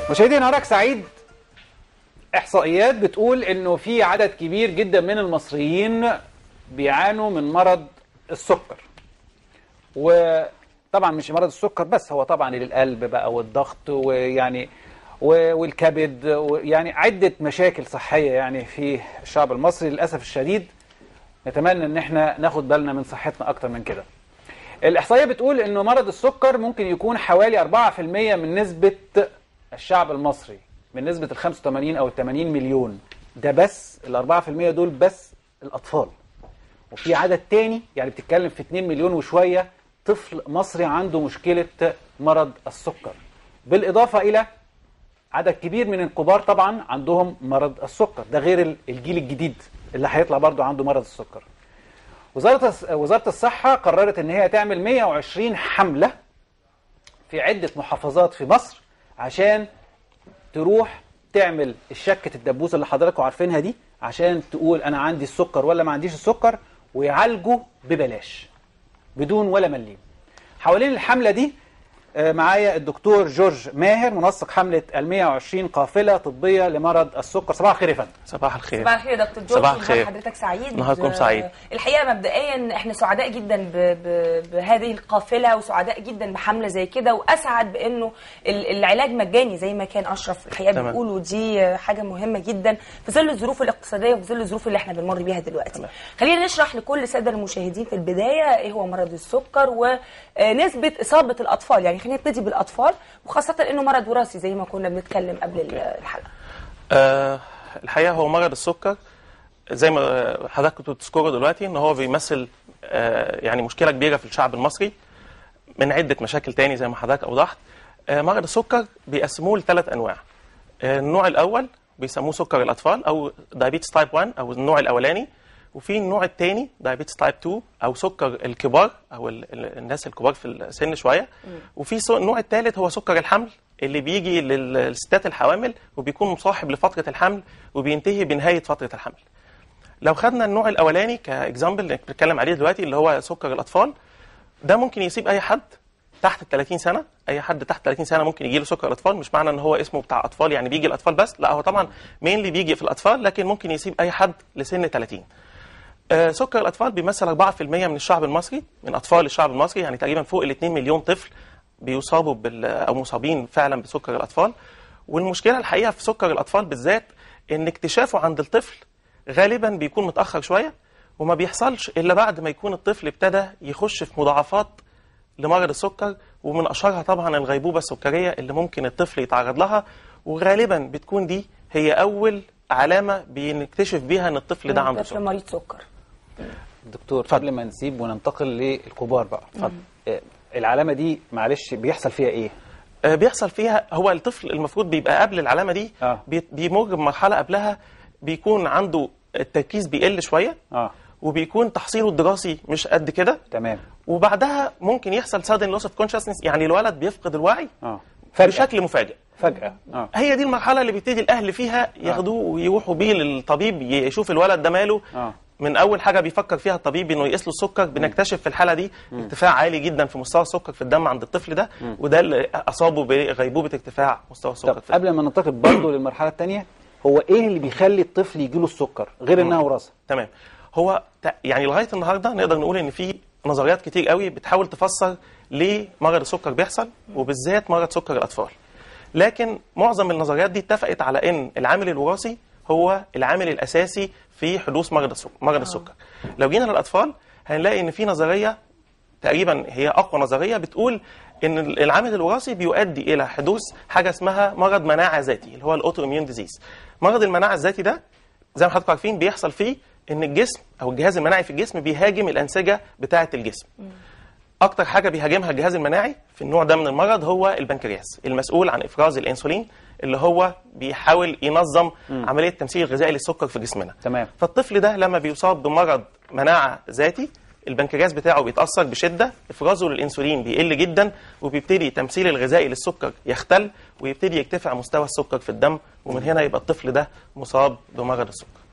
مشاهدي نهارك سعيد احصائيات بتقول انه في عدد كبير جدا من المصريين بيعانوا من مرض السكر وطبعا مش مرض السكر بس هو طبعا للقلب بقى والضغط ويعني و- والكبد ويعني عدة مشاكل صحية يعني في الشعب المصري للأسف الشديد نتمنى ان احنا ناخد بالنا من صحتنا اكتر من كده الإحصائية بتقول إنه مرض السكر ممكن يكون حوالي 4% من نسبة الشعب المصري من نسبة ال 85 أو ال 80 مليون ده بس ال 4% دول بس الأطفال وفي عدد تاني يعني بتتكلم في 2 مليون وشوية طفل مصري عنده مشكلة مرض السكر بالإضافة إلى عدد كبير من الكبار طبعا عندهم مرض السكر ده غير ال- الجيل الجديد اللي هيطلع برضه عنده مرض السكر وزارة وزارة الصحة قررت إن هي تعمل 120 حملة في عدة محافظات في مصر عشان تروح تعمل الشكة الدبوس اللي حضراتكم عارفينها دي عشان تقول أنا عندي السكر ولا ما عنديش السكر ويعالجوا ببلاش بدون ولا مليم حوالين الحملة دي آه، معايا الدكتور جورج ماهر منسق حملة ال 120 قافلة طبية لمرض السكر صباح الخير يا فندم صباح الخير صباح الخير يا دكتور جورج صباح ونهار الخير. حضرتك سعيد نهاركم سعيد. آه، الحقيقه مبدئيا احنا سعداء جدا ب... ب... بهذه القافله وسعداء جدا بحمله زي كده واسعد بانه ال- العلاج مجاني زي ما كان اشرف الحقيقه تمام. بيقول ودي آه، حاجه مهمه جدا في ظل الظروف الاقتصاديه وفي ظل الظروف اللي احنا بنمر بيها دلوقتي تمام. خلينا نشرح لكل الساده المشاهدين في البدايه ايه هو مرض السكر ونسبه اصابه الاطفال يعني خلينا نبتدي بالاطفال وخاصه انه مرض وراثي زي ما كنا بنتكلم قبل ال- الحلقه آه الحقيقه هو مرض السكر زي ما حضرتك كنتوا بتذكروا دلوقتي ان هو بيمثل آه يعني مشكله كبيره في الشعب المصري من عده مشاكل تاني زي ما حضرتك اوضحت آه مرض السكر بيقسموه لثلاث انواع آه النوع الاول بيسموه سكر الاطفال او دايابيتس تايب 1 او النوع الاولاني وفي النوع الثاني دايابيتس تايب 2 او سكر الكبار او ال- ال- الناس الكبار في السن شويه وفي سو- النوع الثالث هو سكر الحمل اللي بيجي لل- للستات الحوامل وبيكون مصاحب لفتره الحمل وبينتهي بنهايه فتره الحمل لو خدنا النوع الاولاني كاكزامبل اللي بنتكلم عليه دلوقتي اللي هو سكر الاطفال ده ممكن يصيب اي حد تحت ال 30 سنه اي حد تحت 30 سنه ممكن يجي له سكر الاطفال مش معنى ان هو اسمه بتاع اطفال يعني بيجي الاطفال بس لا هو طبعا مين بيجي في الاطفال لكن ممكن يصيب اي حد لسن 30 آه، سكر الاطفال بيمثل 4% من الشعب المصري من اطفال الشعب المصري يعني تقريبا فوق ال 2 مليون طفل بيصابوا بال او مصابين فعلا بسكر الاطفال والمشكله الحقيقه في سكر الاطفال بالذات ان اكتشافه عند الطفل غالبا بيكون متاخر شويه وما بيحصلش الا بعد ما يكون الطفل ابتدى يخش في مضاعفات لمرض السكر ومن اشهرها طبعا الغيبوبه السكريه اللي ممكن الطفل يتعرض لها وغالبا بتكون دي هي اول علامه بنكتشف بيها ان الطفل ده عنده طفل سكر مريض سكر دكتور قبل ما نسيب وننتقل للكبار بقى اتفضل العلامة دي معلش بيحصل فيها ايه؟ آه، بيحصل فيها هو الطفل المفروض بيبقى قبل العلامه دي آه. بي- بيمر بمرحله قبلها بيكون عنده التركيز بيقل شويه اه وبيكون تحصيله الدراسي مش قد كده تمام وبعدها ممكن يحصل sudden loss of consciousness يعني الولد بيفقد الوعي اه فجأة بشكل مفاجئ فجأة اه هي دي المرحله اللي بيبتدي الاهل فيها ياخدوه ويروحوا بيه للطبيب يشوف الولد ده ماله آه. من اول حاجه بيفكر فيها الطبيب انه يقيس له السكر بنكتشف في الحاله دي ارتفاع عالي جدا في مستوى السكر في الدم عند الطفل ده وده اللي اصابه بغيبوبه ارتفاع مستوى السكر طب في الدم. قبل ما ننتقل برضه للمرحلة الثانية هو ايه اللي بيخلي الطفل يجيله السكر غير انها وراثة؟ تمام هو ت- يعني لغايه النهارده نقدر نقول ان في نظريات كتير قوي بتحاول تفسر ليه مرض السكر بيحصل وبالذات مرض سكر الاطفال لكن معظم النظريات دي اتفقت على ان العامل الوراثي هو العامل الاساسي في حدوث مرض السكر مرض السكر لو جينا للاطفال هنلاقي ان في نظريه تقريبا هي اقوى نظريه بتقول ان العامل الوراثي بيؤدي الى حدوث حاجه اسمها مرض مناعه ذاتي اللي هو الاوتو اميون ديزيز مرض المناعه الذاتي ده زي ما حضراتكم عارفين بيحصل فيه ان الجسم او الجهاز المناعي في الجسم بيهاجم الانسجه بتاعه الجسم اكتر حاجه بيهاجمها الجهاز المناعي في النوع ده من المرض هو البنكرياس المسؤول عن افراز الانسولين اللي هو بيحاول ينظم عمليه التمثيل الغذائي للسكر في جسمنا تمام. فالطفل ده لما بيصاب بمرض مناعه ذاتي البنكرياس بتاعه بيتاثر بشده افرازه للانسولين بيقل جدا وبيبتدي التمثيل الغذائي للسكر يختل ويبتدي يرتفع مستوى السكر في الدم ومن هنا يبقى الطفل ده مصاب بمرض السكر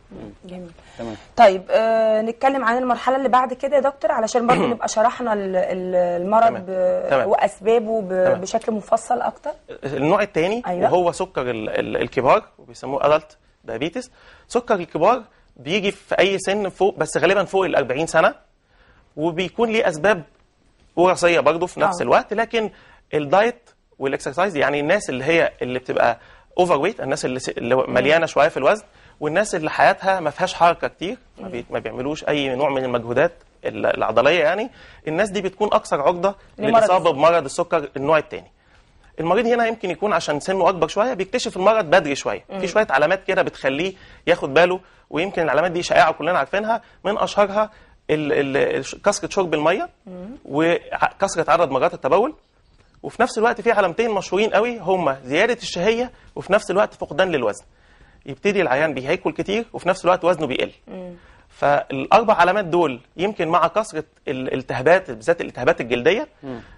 جميل تمام طيب آه نتكلم عن المرحله اللي بعد كده يا دكتور علشان برضه نبقى شرحنا ال- ال- المرض تمام. ب- تمام. واسبابه ب- تمام. بشكل مفصل اكتر النوع الثاني أيوة. وهو سكر ال- ال- الكبار وبيسموه ادلت دايابيتس سكر الكبار بيجي في اي سن فوق بس غالبا فوق ال 40 سنه وبيكون ليه اسباب وراثيه برضه في نفس آه. الوقت لكن الدايت والاكسرسايز يعني الناس اللي هي اللي بتبقى اوفر ويت الناس اللي, س- اللي مليانه شويه في الوزن والناس اللي حياتها ما فيهاش حركه كتير ما, بي ما بيعملوش اي نوع من المجهودات ال- العضليه يعني الناس دي بتكون اكثر عرضه لمرض للاصابه السكر. بمرض السكر النوع الثاني المريض هنا يمكن يكون عشان سنه اكبر شويه بيكتشف المرض بدري شويه في شويه علامات كده بتخليه ياخد باله ويمكن العلامات دي شائعه كلنا عارفينها من اشهرها ال- ال- الش- كثره شرب الميه وكثره عدد مرات التبول وفي نفس الوقت في علامتين مشهورين قوي هما زياده الشهيه وفي نفس الوقت فقدان للوزن يبتدي العيان بياكل كتير وفي نفس الوقت وزنه بيقل فالاربع علامات دول يمكن مع كثره الالتهابات بالذات الالتهابات الجلديه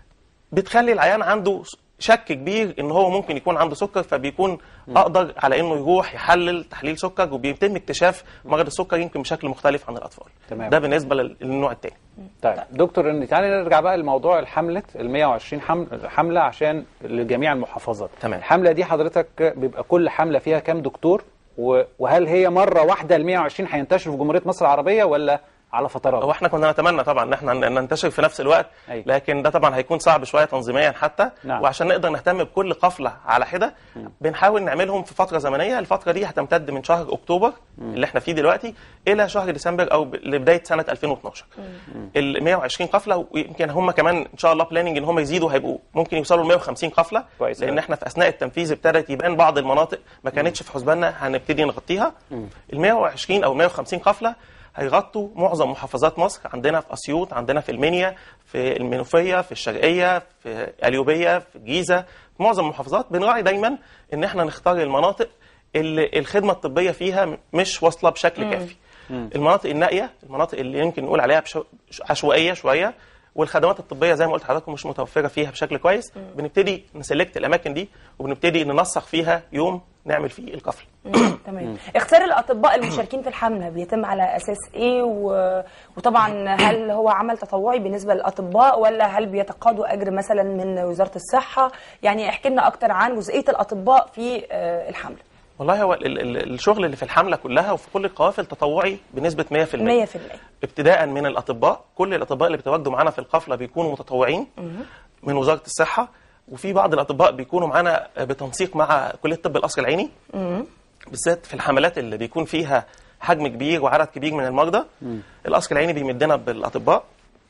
بتخلي العيان عنده شك كبير ان هو ممكن يكون عنده سكر فبيكون اقدر على انه يروح يحلل تحليل سكر وبيتم اكتشاف مرض السكر يمكن بشكل مختلف عن الاطفال تمام. ده بالنسبه لل- للنوع الثاني طيب دكتور إن- تعالى نرجع بقى لموضوع الحملة ال 120 حمل حملة عشان لجميع المحافظات تمام. الحملة دي حضرتك بيبقى كل حملة فيها كام دكتور و- وهل هي مرة واحدة ال 120 هينتشروا في جمهورية مصر العربية ولا على فترات؟ هو احنا كنا نتمنى طبعا ان احنا ننتشر في نفس الوقت أيوة. لكن ده طبعا هيكون صعب شويه تنظيميا حتى نعم. وعشان نقدر نهتم بكل قفله على حده بنحاول نعملهم في فتره زمنيه الفتره دي هتمتد من شهر اكتوبر اللي احنا فيه دلوقتي الى شهر ديسمبر او ب- لبدايه سنه 2012 ال 120 قفله ويمكن هم كمان ان شاء الله بلاننج ان هم يزيدوا هيبقوا ممكن يوصلوا ل 150 قفله كويس لان أوي. احنا في اثناء التنفيذ ابتدت يبان بعض المناطق ما كانتش في حسباننا هنبتدي نغطيها ال 120 او 150 قفله هيغطوا معظم محافظات مصر عندنا في اسيوط عندنا في المنيا في المنوفيه في الشرقيه في اليوبيه في الجيزه في معظم المحافظات بنراعي دايما ان احنا نختار المناطق اللي الخدمه الطبيه فيها مش واصله بشكل كافي المناطق النائيه المناطق اللي يمكن نقول عليها بشو- عشوائيه شويه والخدمات الطبيه زي ما قلت لحضراتكم مش متوفره فيها بشكل كويس بنبتدي نسلكت الاماكن دي وبنبتدي ننسق فيها يوم نعمل فيه القفله تمام اختيار الاطباء المشاركين في الحمله بيتم على اساس ايه و... وطبعا هل هو عمل تطوعي بالنسبه للاطباء ولا هل بيتقاضوا اجر مثلا من وزاره الصحه يعني احكي لنا اكتر عن جزئيه الاطباء في آه، الحمله والله هو ال- ال- الشغل اللي في الحمله كلها وفي كل القوافل تطوعي بنسبه 100% 100% ابتداء من الاطباء كل الاطباء اللي بيتواجدوا معانا في القفله بيكونوا متطوعين من وزاره الصحه وفي بعض الاطباء بيكونوا معانا بتنسيق مع كليه طب القصر العيني بالذات في الحملات اللي بيكون فيها حجم كبير وعدد كبير من المرضى القصر العيني بيمدنا بالاطباء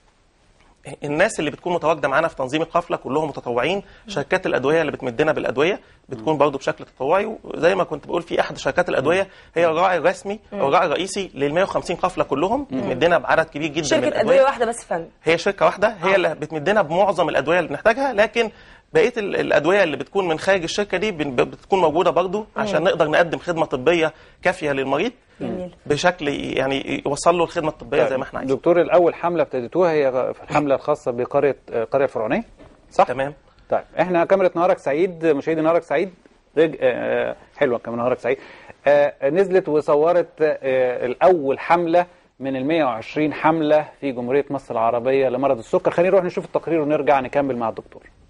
الناس اللي بتكون متواجده معانا في تنظيم القفله كلهم متطوعين شركات الادويه اللي بتمدنا بالادويه بتكون برضه بشكل تطوعي وزي ما كنت بقول في احد شركات الادويه هي الراعي الرسمي او الراعي الرئيسي لل 150 قفله كلهم بتمدنا بعدد كبير جدا من شركه الادويه ادويه واحده بس فن هي شركه واحده هي اللي بتمدنا بمعظم الادويه اللي بنحتاجها لكن بقيه ال- الادويه اللي بتكون من خارج الشركه دي بن- بتكون موجوده برضو عشان نقدر نقدم خدمه طبيه كافيه للمريض جميل. بشكل يعني يوصل له الخدمه الطبيه زي ما احنا عايزين دكتور الأول حملة ابتديتوها هي الحملة الخاصة بقرية القرية الفرعونية صح؟ تمام طيب احنا كاميرا نهارك سعيد مشاهدي نهارك سعيد رج... آه حلوه كاميرا نهارك سعيد آه نزلت وصورت آه الاول حمله من ال 120 حمله في جمهوريه مصر العربيه لمرض السكر خلينا نروح نشوف التقرير ونرجع نكمل مع الدكتور